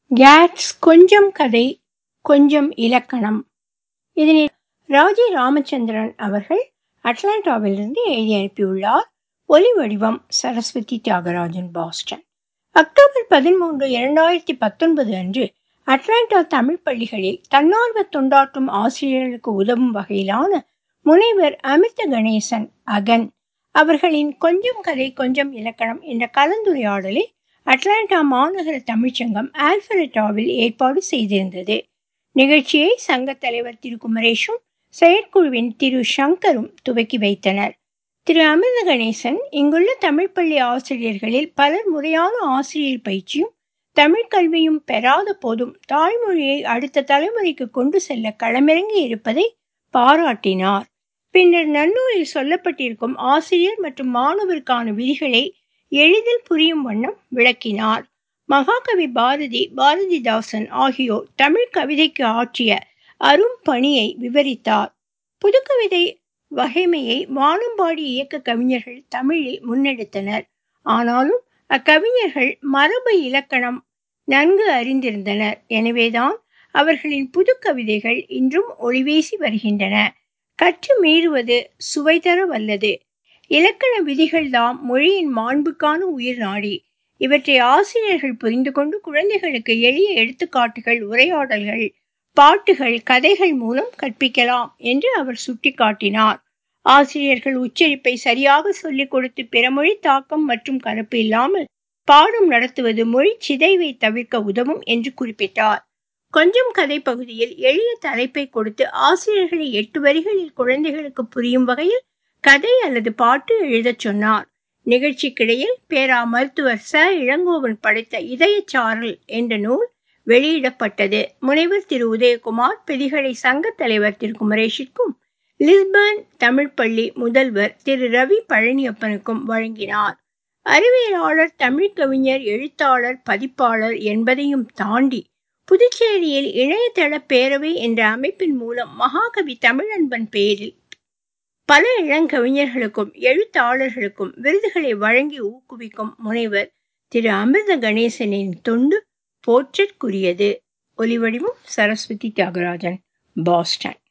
Gates கொஞ்சம் கதை கொஞ்சம் இலக்கணம் இதனை ராஜி ராமச்சந்திரன் அவர்கள் அட்லாண்டாவிலிருந்து எழுதி அனுப்பியுள்ளார் ஒலி வடிவம் சரஸ்வதி தியாகராஜன் பாஸ்டன் அக்டோபர் பதிமூன்று இரண்டாயிரத்தி பத்தொன்பது அன்று அட்லாண்டா தமிழ் பள்ளிகளில் தன்னார்வ தொண்டாற்றும் ஆசிரியர்களுக்கு உதவும் வகையிலான முனைவர் அமிர்த கணேசன் அகன் அவர்களின் கொஞ்சம் கதை கொஞ்சம் இலக்கணம் என்ற கலந்துரையாடலை அட்லாண்டா மாநகர தமிழ்ச்சங்கம் ஆல்பரட்டாவில் ஏற்பாடு செய்திருந்தது நிகழ்ச்சியை சங்க தலைவர் திரு குமரேஷும் செயற்குழுவின் திரு சங்கரும் துவக்கி வைத்தனர் திரு அமிர்த கணேசன் இங்குள்ள தமிழ் பள்ளி ஆசிரியர்களில் பலர் முறையான ஆசிரியர் பயிற்சியும் தமிழ் கல்வியும் பெறாத போதும் தாய்மொழியை அடுத்த தலைமுறைக்கு கொண்டு செல்ல களமிறங்கி இருப்பதை பாராட்டினார் பின்னர் நன்னூலில் சொல்லப்பட்டிருக்கும் ஆசிரியர் மற்றும் மாணவருக்கான விதிகளை எளிதில் புரியும் வண்ணம் விளக்கினார் மகாகவி பாரதி பாரதிதாசன் ஆகியோர் தமிழ் கவிதைக்கு ஆற்றிய அரும் பணியை விவரித்தார் புதுக்கவிதை வகைமையை வானம்பாடி இயக்க கவிஞர்கள் தமிழில் முன்னெடுத்தனர் ஆனாலும் அக்கவிஞர்கள் மரபு இலக்கணம் நன்கு அறிந்திருந்தனர் எனவேதான் அவர்களின் புது கவிதைகள் இன்றும் ஒளிவீசி வருகின்றன கற்று மீறுவது சுவை தர வல்லது இலக்கண விதிகள் தாம் மொழியின் மாண்புக்கான உயிர் நாடி இவற்றை ஆசிரியர்கள் புரிந்து கொண்டு குழந்தைகளுக்கு எளிய எடுத்துக்காட்டுகள் உரையாடல்கள் பாட்டுகள் கதைகள் மூலம் கற்பிக்கலாம் என்று அவர் சுட்டிக்காட்டினார் ஆசிரியர்கள் உச்சரிப்பை சரியாக சொல்லிக் கொடுத்து பிறமொழி தாக்கம் மற்றும் கலப்பு இல்லாமல் பாடம் நடத்துவது மொழி சிதைவை தவிர்க்க உதவும் என்று குறிப்பிட்டார் கொஞ்சம் கதை பகுதியில் எளிய தலைப்பை கொடுத்து ஆசிரியர்களை எட்டு வரிகளில் குழந்தைகளுக்கு புரியும் வகையில் கதை அல்லது பாட்டு எழுதச் சொன்னார் நிகழ்ச்சிக்கிடையில் பேரா மருத்துவர் ச இளங்கோவன் படைத்த இதயச்சாரல் என்ற நூல் வெளியிடப்பட்டது முனைவர் திரு உதயகுமார் பெதிகளை சங்க தலைவர் திரு குமரேஷிற்கும் லிஸ்பர்ன் தமிழ் பள்ளி முதல்வர் திரு ரவி பழனியப்பனுக்கும் வழங்கினார் அறிவியலாளர் தமிழ் கவிஞர் எழுத்தாளர் பதிப்பாளர் என்பதையும் தாண்டி புதுச்சேரியில் இணையதள பேரவை என்ற அமைப்பின் மூலம் மகாகவி தமிழன்பன் பெயரில் பல இளங்கவிஞர்களுக்கும் எழுத்தாளர்களுக்கும் விருதுகளை வழங்கி ஊக்குவிக்கும் முனைவர் திரு அமிர்த கணேசனின் தொண்டு போற்றற்குரியது ஒலிவடிவம் சரஸ்வதி தியாகராஜன் பாஸ்டன்